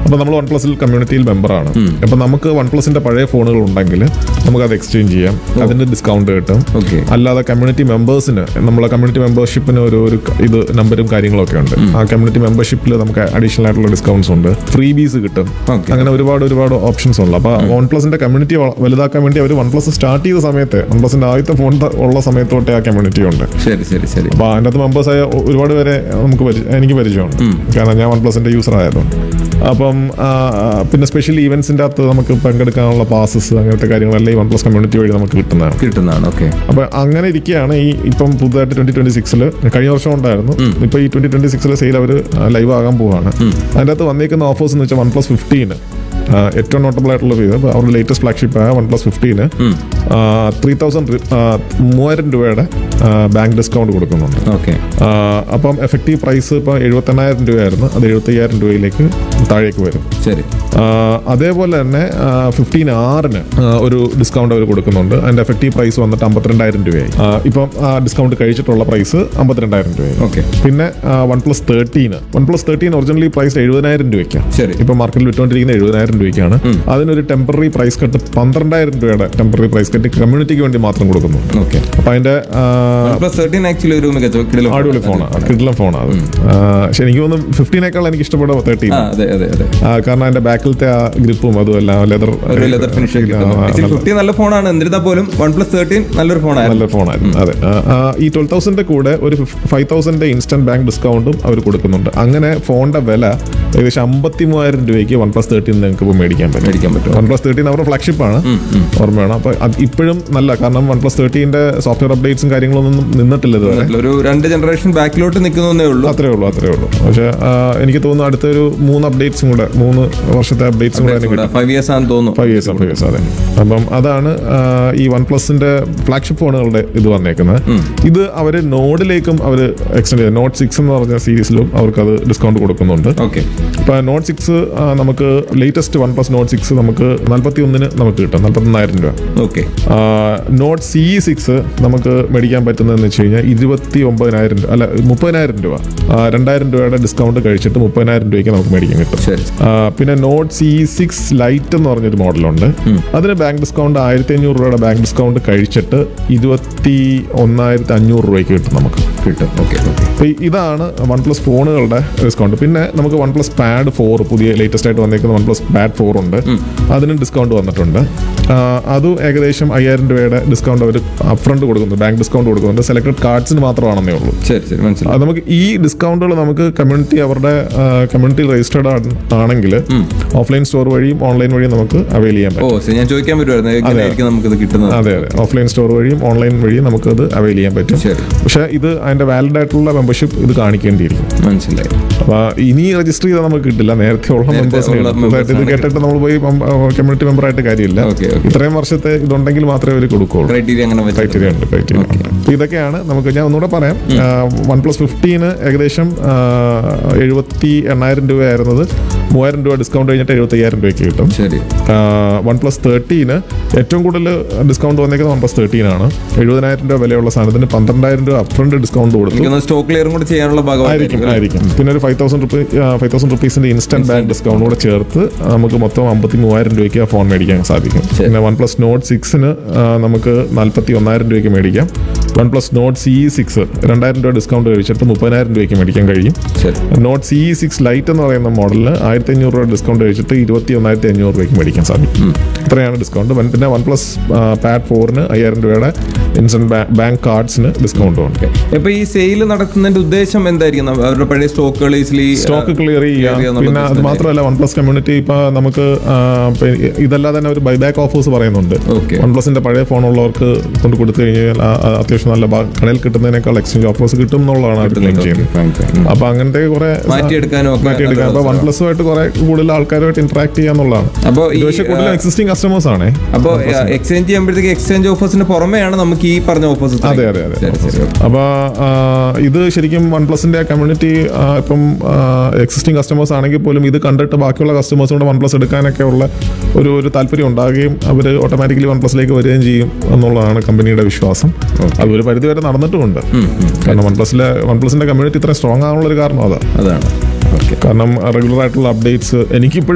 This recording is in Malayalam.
അപ്പോൾ നമ്മൾ വൺ പ്ലസിൽ കമ്മ്യൂണിറ്റിയിൽ മെമ്പറാണ് അപ്പോൾ നമുക്ക് വൺ പ്ലസിന്റെ പഴയ ഫോണുകൾ ഉണ്ടെങ്കിൽ നമുക്ക് അത് എക്സ്ചേഞ്ച് ചെയ്യാം അതിന് ഡിസ്കൗണ്ട് കിട്ടും ഓക്കെ അല്ലാതെ കമ്മ്യൂണിറ്റി മെമ്പേഴ്സിന് നമ്മളെ കമ്മ്യൂണിറ്റി മെമ്പർഷിപ്പിന് ഒരു ഒരു ക- ഇത് നമ്പരും കാര്യങ്ങളൊക്കെ ഉണ്ട് ആ കമ്മ്യൂണിറ്റി മെമ്പർഷിപ്പിൽ നമുക്ക് അഡീഷണൽ ആയിട്ടുള്ള ഡിസ്കൗണ്ട്സ് ഉണ്ട് ഫ്രീ ബീസ് കിട്ടും Okay. അങ്ങനെ ഒരുപാട് ഒരുപാട് ഓപ്ഷൻസ് ഉണ്ട് അപ്പോൾ വൺ പ്ലസിന്റെ കമ്മ്യൂണിറ്റി വലുതാക്കാൻ വേണ്ടി അവർ വൺ പ്ലസ് സ്റ്റാർട്ട് ചെയ്ത സമയത്ത് വൺ പ്ലസിന്റെ ആദ്യത്തെ ഫോൺ ഉള്ള സമയത്ത് തൊട്ടേ ആ കമ്മ്യൂണിറ്റി ഉണ്ട് ശരി ശരി ശരി അപ്പോൾ അതിൻ്റെ അകത്ത് മെമ്പേഴ്സ് ആയ ഒ- ഒരുപാട് പേരെ നമുക്ക് പരി- എനിക്ക് പരിചയമുണ്ട് കാരണം ഞാൻ വൺ പ്ലസിന്റെ യൂസർ ആയതുകൊണ്ട് അപ്പം ആ, പിന്നെ സ്പെഷ്യൽ ഈവൻസിന്റെ അകത്ത് നമുക്ക് പങ്കെടുക്കാനുള്ള പാസസ് അങ്ങനത്തെ കാര്യങ്ങളെല്ലാം ഈ വൺ പ്ലസ് കമ്മ്യൂണിറ്റി വഴി നമുക്ക് കിട്ടുന്നതാണ് കിട്ടുന്നതാണ് ഓക്കെ അപ്പൊ അങ്ങനെ ഇരിക്കുകയാണ് ഈ ഇപ്പം പുതുതായിട്ട് ട്വന്റി ട്വന്റി സിക്സിൽ കഴിഞ്ഞ വർഷം ഉണ്ടായിരുന്നു ഇപ്പൊ ഈ ട്വന്റി ട്വന്റി സിക്സിലെ സെയിൽ അവർ ലൈവ് ആകാൻ പോവാണ് അതിൻ്റെ അകത്ത് വന്നേക്കുന്ന ഓഫേഴ്സ് എന്ന് വെച്ചാൽ വൺ പ്ലസ് ഫിഫ്റ്റീന് ഏറ്റവും നോട്ടബിൾ ആയിട്ടുള്ള ഇത് അപ്പൊ അവരുടെ ലേറ്റസ്റ്റ് ഫ്ലാഗ്ഷിപ്പ് ആയ one plus fifteen three thousand മൂവായിരം രൂപയുടെ ബാങ്ക് ഡിസ്കൗണ്ട് കൊടുക്കുന്നുണ്ട് ഓക്കെ ആ, അപ്പം എഫക്റ്റീവ് പ്രൈസ് ഇപ്പം എഴുപത്തെണ്ണായിരം രൂപയായിരുന്നു അത് എഴുപത്തയ്യായിരം രൂപയിലേക്ക് താഴേക്ക് വരും ശരി ആ, അതേപോലെ തന്നെ ഫിഫ്റ്റീൻ ആറിന് ഒരു ഡിസ്കൗണ്ട് അവർ കൊടുക്കുന്നുണ്ട് അതിന്റെ എഫക്റ്റീവ് പ്രൈസ് വന്നിട്ട് അമ്പത്തിരണ്ടായിരം രൂപയായി ആ, ഇപ്പം ആ ഡിസ്കൗണ്ട് കഴിച്ചിട്ടുള്ള പ്രൈസ് അമ്പത്തിരണ്ടായിരം രൂപയായി ഓക്കെ പിന്നെ one plus thirteen one plus thirteen originally price എഴുപതിനായിരം രൂപയ്ക്കാണ് ശരി ഇപ്പൊ മാർക്കറ്റിൽ വിറ്റുകൊണ്ടിരിക്കുന്ന എഴുപതിനായിരം രൂപയ്ക്കാണ് അതിനൊരു ടെമ്പററി പ്രൈസ് കട്ട് പന്ത്രണ്ടായിരം രൂപയുടെ ടെമ്പററി പ്രൈസ് കട്ട് കമ്മ്യൂണിറ്റിക്ക് വേണ്ടി മാത്രം കൊടുക്കുന്നുണ്ട് ഓക്കെ അപ്പൊ അതിന്റെ ആ, പ്ലസ് തേർട്ടീൻ ആക്ച്വലി ഒരു മികച്ച കിടിലം അടിപൊളി ഫോണാണ് കിഡിലം ഫോണാണ് അത് ആ, പക്ഷെ എനിക്ക് തോന്നുന്നു ഫിഫ്റ്റീനേക്കാൾ എനിക്ക് ഇഷ്ടപ്പെടുക തേർട്ടീൻ ആ അതെ അതെ അതെ കാരണം അതിന്റെ ബാക്കിലത്തെ ആ ഗ്രിപ്പും അതും എല്ലാം ലെതർ ഒരു ലെതർ ഫിനിഷ് ഫിഫ്റ്റി നല്ല ഫോണാണ് എന്നിരുന്നാൽ പോലും വൺ പ്ലസ് തേർട്ടീൻ നല്ലൊരു ഫോണായിരുന്നു നല്ല ഫോണായിരുന്നു അതെ ആ, ആ, ഈ ട്വൽവ് തൗസൻഡിന്റെ കൂടെ ഒരു ഫൈവ് തൗസൻഡ് ഇൻസ്റ്റന്റ് ബാങ്ക് ഡിസ്കൗണ്ടും അവർ കൊടുക്കുന്നുണ്ട് അങ്ങനെ ഫോണിന്റെ വില ഏകദേശം അമ്പത്തി മൂവായിരം രൂപയ്ക്ക് വൺ പ്ലസ് തേർട്ടീൻ നിങ്ങൾക്ക് ഇപ്പോൾ മേടിക്കാൻ പറ്റും മേടിക്കാൻ പറ്റും വൺ പ്ലസ് തേർട്ടീൻ അവരുടെ ഫ്ലാഗ്ഷിപ്പ് ആണ് ഓർമ്മയാണ് അപ്പൊ അത് ഇപ്പോഴും നല്ല കാരണം വൺ പ്ലസ് തേർട്ടീന്റെ സോഫ്റ്റ്വെയർ അപ്ഡേറ്റ്സും കാര്യങ്ങളൊന്നും നിന്നിട്ടില്ല ഇതുവരെ ഒരു രണ്ട് ജനറേഷൻ ബാക്കിലോട്ട് നിൽക്കുന്നേ ഉള്ളൂ അത്രേ ഉള്ളൂ അത്രേ ഉള്ളൂ പക്ഷെ ആ, എനിക്ക് തോന്നുന്നു അടുത്തൊരു മൂന്ന് അപ്ഡേറ്റ്സും കൂടെ മൂന്ന് വർഷത്തെ അപ്ഡേറ്റ്സും കൂടെ അതിന് കിട്ടും ഫൈവ് ഇയേഴ്സ് ആണെന്ന് തോന്നുന്നു ഫൈവ് ഇയേഴ്സ് ഫൈവ് ഇയേഴ്സ് അതെ അപ്പം അതാണ് ആ, ഈ വൺ പ്ലസിന്റെ ഫ്ലാഗ്ഷിപ്പ് ഫോണുകളുടെ ഇത് വന്നേക്കുന്നത് ഇത് അവർ നോഡിലേക്കും അവർ എക്സ്റ്റെൻഡ് ചെയ്തു നോട്ട് സിക്സ് എന്ന് പറഞ്ഞ സീരീസിലും അവർക്ക് അത് ഡിസ്കൗണ്ട് കൊടുക്കുന്നുണ്ട് ഓക്കെ ഇപ്പൊ നോട്ട് സിക്സ് നമുക്ക് latest one plus note six നമുക്ക് നാൽപ്പത്തി ഒന്നിന് നമുക്ക് കിട്ടും നാൽപ്പത്തൊന്നായിരം രൂപ ഓക്കെ നോട്ട് സി സിക്സ് നമുക്ക് മേടിക്കാൻ പറ്റുന്നതെന്ന് വെച്ച് കഴിഞ്ഞാൽ ഇരുപത്തി ഒമ്പതിനായിരം രൂപ അല്ല മുപ്പതിനായിരം രൂപ ആ, രണ്ടായിരം രൂപയുടെ ഡിസ്കൗണ്ട് കഴിച്ചിട്ട് മുപ്പതിനായിരം രൂപയ്ക്ക് നമുക്ക് മേടിക്കാൻ കിട്ടും ശരി ആ, പിന്നെ നോട്ട് സി സിക്സ് ലൈറ്റ് എന്ന് പറഞ്ഞൊരു മോഡലുണ്ട് അതിന് ബാങ്ക് ഡിസ്കൗണ്ട് ആയിരത്തി അഞ്ഞൂറ് രൂപയുടെ ബാങ്ക് ഡിസ്കൗണ്ട് കഴിച്ചിട്ട് ഇരുപത്തി ഒന്നായിരത്തി അഞ്ഞൂറ് രൂപയ്ക്ക് കിട്ടും നമുക്ക് കിട്ടും ഓക്കെ ഓക്കെ അപ്പോൾ ഇതാണ് വൺ പ്ലസ് ഫോണുകളുടെ ഡിസ്കൗണ്ട് പിന്നെ നമുക്ക് വൺ പ്ലസ് പാഡ് ഫോർ പുതിയ ലേറ്റസ്റ്റ് ആയിട്ട് വന്നേക്കുന്ന വൺ പ്ലസ് പാഡ് ഫോർ ഉണ്ട് അതിനും ഡിസ്കൗണ്ട് വന്നിട്ടുണ്ട് ആ, അതും ഏകദേശം അയ്യായിരം രൂപയുടെ ഡിസ്കൗണ്ട് അവർ അപ്രണ്ട് കൊടുക്കുന്നുണ്ട് ബാങ്ക് ഡിസ്കൗണ്ട് കൊടുക്കുന്നുണ്ട് സെലക്ടഡ് കാർഡ്സിന് മാത്രമാണെന്നേ ഉള്ളൂ ശരി ശരി മനസ്സിലായി അത് നമുക്ക് ഈ ഡിസ്കൗണ്ടുകൾ നമുക്ക് കമ്മ്യൂണിറ്റി അവരുടെ കമ്മ്യൂണിറ്റി രജിസ്റ്റേർഡ് ആണെങ്കിൽ ഓഫ്ലൈൻ സ്റ്റോർ വഴിയും ഓൺലൈൻ വഴിയും നമുക്ക് അവൈൽ ചെയ്യാൻ പറ്റും ഓ ശരി ഞാൻ ചോദിക്കാൻ പറ്റുമായിരുന്നു എങ്ങനെയായിരിക്കും നമുക്കിത് കിട്ടുന്നത് അതെ അതെ ഓഫ്ലൈൻ സ്റ്റോർ വഴിയും ഓൺലൈൻ വഴിയും നമുക്ക് അത് അവൈൽ ചെയ്യാൻ പറ്റും ശരി പക്ഷെ ഇത് അതിന്റെ വാലിഡ് ആയിട്ടുള്ള മെമ്പർഷിപ്പ് ഇത് കാണിക്കേണ്ടിയിരിക്കും മനസ്സിലായി അപ്പൊ ഇനി രജിസ്റ്റർ ചെയ്താൽ നമുക്ക് കിട്ടില്ല നേരത്തെ ഉള്ള നേരത്തെ മെമ്പേഴ്സിന് ഉള്ള ഇത് members കേട്ടിട്ട് നമ്മൾ പോയി കമ്മ്യൂണിറ്റി മെമ്പർ ആയിട്ട് കാര്യമില്ല ഓക്കെ ഓക്കെ ഇത്രയും വർഷത്തെ ഇതുണ്ടെങ്കിൽ മാത്രമേ അവർ കൊടുക്കുള്ളൂ ക്രൈറ്റീരിയ അങ്ങനെ വെച്ചിട്ട് ക്രൈറ്റീരിയ ഉണ്ട് ക്രൈറ്റീരിയ ഉണ്ട് അപ്പൊ ഇതൊക്കെയാണ് നമുക്ക് ഞാൻ ഒന്നുകൂടെ പറയാം വൺ പ്ലസ് ഫിഫ്റ്റീന് ഏകദേശം എഴുപത്തി എണ്ണായിരം രൂപയായിരുന്നത് മൂവായിരം രൂപ ഡിസ്കൗണ്ട് കഴിഞ്ഞിട്ട് എഴുപത്തി അയ്യായിരം രൂപയ്ക്ക് കിട്ടും ശരി വൺ പ്ലസ് തേർട്ടീന് ഏറ്റവും കൂടുതൽ ഡിസ്കൗണ്ട് വന്നേക്കുന്നത് വൺ പ്ലസ് തേർട്ടീൻ ആണ് എഴുപതിനായിരം രൂപ വിലയുള്ള സാധനത്തിന് പന്ത്രണ്ടായിരം രൂപ അപ്രണ്ട് ഡിസ്കൗണ്ട് കൊടുത്തു എനിക്കൊന്ന് സ്റ്റോക്ക് ക്ലിയറും കൂടി ചെയ്യാനുള്ള ആയിരിക്കും ഭാഗമായിരിക്കും ആയിരിക്കും പിന്നെ ഒരു five thousand rupees five thousand റുപ്പീസിന്റെ ഇൻസ്റ്റന്റ് ബാങ്ക് ഡിസ്കൗണ്ട് കൂടെ ചേർത്ത് നമുക്ക് മൊത്തം അമ്പത്തി മൂവായിരം രൂപയ്ക്ക് ആ ഫോൺ മേടിക്കാൻ സാധിക്കും ശരി. പിന്നെ വൺ പ്ലസ് നോട്ട് സിക്സിന് നമുക്ക് നാൽപ്പത്തി ഒന്നായിരം രൂപയ്ക്ക് മേടിക്കാം വൺ പ്ലസ് നോട്ട് സി സിക്സ് രണ്ടായിരം രൂപ ഡിസ്കൗണ്ട് കഴിച്ചിട്ട് മുപ്പതിനായിരം രൂപയ്ക്ക് മേടിക്കാൻ കഴിയും ശരി നോട്ട് സി സിക്സ് ലൈറ്റ് എന്ന് പറയുന്ന മോഡലിന് ആയിരത്തി അഞ്ഞൂറ് രൂപ ഡിസ്കൗണ്ട് കഴിച്ചിട്ട് ഇരുപത്തി ഒന്നായിരത്തി അഞ്ഞൂറ് രൂപയ്ക്ക് മേടിക്കാൻ സാധിക്കും ഇത്രയാണ് ഡിസ്കൗണ്ട് പിന്നെ വൺ പ്ലസ് പാഡ് ഫോറിന് അയ്യായിരം രൂപയുടെ ഇൻസ്റ്റന്റ് ബാങ്ക് കാർഡ്സിന് ഡിസ്കൗണ്ടും ഉണ്ട് ഇപ്പൊ ഈ സെയിൽ നടത്തുന്നതിന്റെ ഉദ്ദേശം എന്തായിരിക്കും നമ്മ- അവരുടെ പഴയ സ്റ്റോക്കുകൾ ഈസിലി സ്റ്റോക്ക് ക്ലിയർ ചെയ്യാം ചെയ്യാന്നുള്ള പിന്നെ അത് business മാത്രമല്ല വൺ പ്ലസ് കമ്മ്യൂണിറ്റി ഇപ്പൊ നമുക്ക് ആ, ഇപ്പൊ ഇതല്ലാതെ തന്നെ ഒരു ബൈബാക്ക് ഓഫേഴ്സ് പറയുന്നുണ്ട് ഓക്കെ വൺ പ്ലസിന്റെ പഴയ ഫോൺ ഉള്ളവർക്ക് കൊണ്ട് കൊടുത്തു കഴിഞ്ഞാൽ ആ, ആ, അത്യാവശ്യം നല്ല ബാ- കടയിൽ കിട്ടുന്നതിനേക്കാൾ എക്സ്ചേഞ്ച് ഓഫേഴ്സ് കിട്ടും എന്നുള്ളതാണ് അവർ ക്ലെയിം ചെയ്യുന്നത് അപ്പൊ അങ്ങനത്തെ കുറെ മാറ്റിയെടുക്കാനും ഒക്കെ മാറ്റിയെടുക്കാം അപ്പൊ വൺ പ്ലസുമായിട്ട് കുറെ കൂടുതൽ ആൾക്കാരുമായിട്ട് ഇന്ററാക്ട് ചെയ്യാന്നുള്ളതാണ് അപ്പൊ ഈ ഇത് പക്ഷേ കൂടുതലും എക്സിസ്റ്റിംഗ് കസ്റ്റമേഴ്സ് ആണേ അപ്പൊ എക്സ്ചേഞ്ച് ചെയ്യുമ്പോഴത്തേക്ക് എക്സ്ചേഞ്ച് ഓഫേഴ്സിന് പുറമെയാണ് നമുക്ക് ഈ പറഞ്ഞ ഓഫേഴ്സ് അതെ അതെ അതെ ശരി ശരി okay. അപ്പൊ ആ, ഇത് ശരിക്കും വൺ പ്ലസിന്റെ കമ്മ്യൂണിറ്റി ഇപ്പം എക്സിസ്റ്റിംഗ് കസ്റ്റമേഴ്സ് ആണെങ്കിൽ പോലും ഇത് കണ്ടിട്ട് ബാക്കിയുള്ള കസ്റ്റമേഴ്സ് കൂടെ വൺ പ്ലസ് എടുക്കാനൊക്കെ ഉള്ള ഒരു ഒരു താല്പര്യം ഉണ്ടാകുകയും അവർ ഓട്ടോമാറ്റിക്കലി വൺ പ്ലസിലേക്ക് വരികയും ചെയ്യും എന്നുള്ളതാണ് കമ്പനിയുടെ വിശ്വാസം അത് ഒരു പരിധി വരെ നടന്നിട്ടുമുണ്ട് കാരണം വൺ പ്ലസിലെ വൺ പ്ലസിന്റെ കമ്മ്യൂണിറ്റി ഇത്ര സ്ട്രോങ് ആകാനുള്ള ഒരു കാരണം അതാ അതാണ് ഓക്കെ കാരണം റെഗുലർ ആയിട്ടുള്ള അപ്ഡേറ്റ്സ് എനിക്കിപ്പോഴും